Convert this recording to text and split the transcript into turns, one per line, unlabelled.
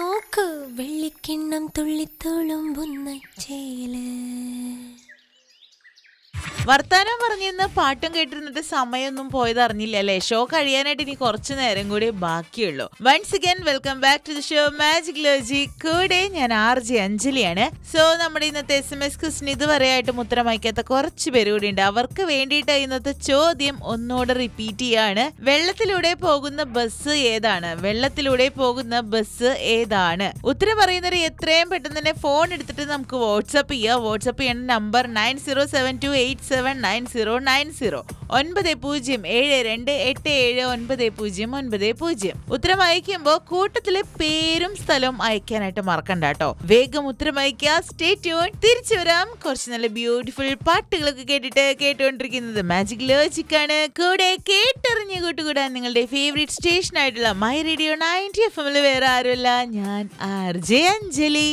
നോക്ക് വെള്ളിക്കിണ്ണം തുള്ളിത്തുളുമ്പുന്ന ചേല്
വർത്താനം പറഞ്ഞിരുന്ന പാട്ടും കേട്ടിരുന്നിട്ട് സമയമൊന്നും പോയത് അറിഞ്ഞില്ല അല്ലേ ഷോ കഴിയാനായിട്ട് ഇനി കുറച്ചു നേരം കൂടി ബാക്കിയുള്ളൂ once again welcome back to the show magic ലോജി കൂടെ ഞാൻ ആർ ജെ അഞ്ജലിയാണ് സോ നമ്മുടെ ഇന്നത്തെ എസ് എം എസ് ക്വസ്റ്റിന് ഇതുവരെയായിട്ടും ഉത്തരം അയക്കാത്ത കുറച്ച് പേര് കൂടി ഉണ്ട് അവർക്ക് വേണ്ടിയിട്ട് ഇന്നത്തെ ചോദ്യം ഒന്നുകൂടെ റിപ്പീറ്റ് ചെയ്യാണ് വെള്ളത്തിലൂടെ പോകുന്ന ബസ് ഏതാണ് വെള്ളത്തിലൂടെ പോകുന്ന ബസ് ഏതാണ് ഉത്തരം പറയുന്നവർ എത്രയും പെട്ടെന്ന് തന്നെ ഫോൺ എടുത്തിട്ട് നമുക്ക് വാട്സപ്പ് ചെയ്യുക വാട്സപ്പ് ചെയ്യേണ്ട number nine zero seven two eight seven nine zero nine zero ഒൻപത് പൂജ്യം ഏഴ് രണ്ട് എട്ട് ഏഴ് ഒൻപത് പൂജ്യം ഒൻപത് പൂജ്യം ഉത്തരം അയക്കുമ്പോൾ കൂട്ടത്തിലെ പേരും സ്ഥലവും അയക്കാനായിട്ട് മറക്കണ്ട കേട്ടോ വേഗം ഉത്തരം അയക്കുക സ്റ്റേ ട്യൂൺ തിരിച്ചു വരാം കുറച്ച് നല്ല ബ്യൂട്ടിഫുൾ പാട്ടുകളൊക്കെ കേട്ടിട്ട് കേട്ടുകൊണ്ടിരിക്കുന്നത് മാജിക് ലോജിക് ആണ് കൂടെ കേട്ടറിഞ്ഞ് കൂട്ടുകൂടാൻ നിങ്ങളുടെ ഫേവറേറ്റ് സ്റ്റേഷൻ ആയിട്ടുള്ള മൈ റേഡിയോ നയൻറ്റി എഫ് എമ്മിൽ വേറെ ആരുമല്ല ഞാൻ ആർ ജെ അഞ്ജലി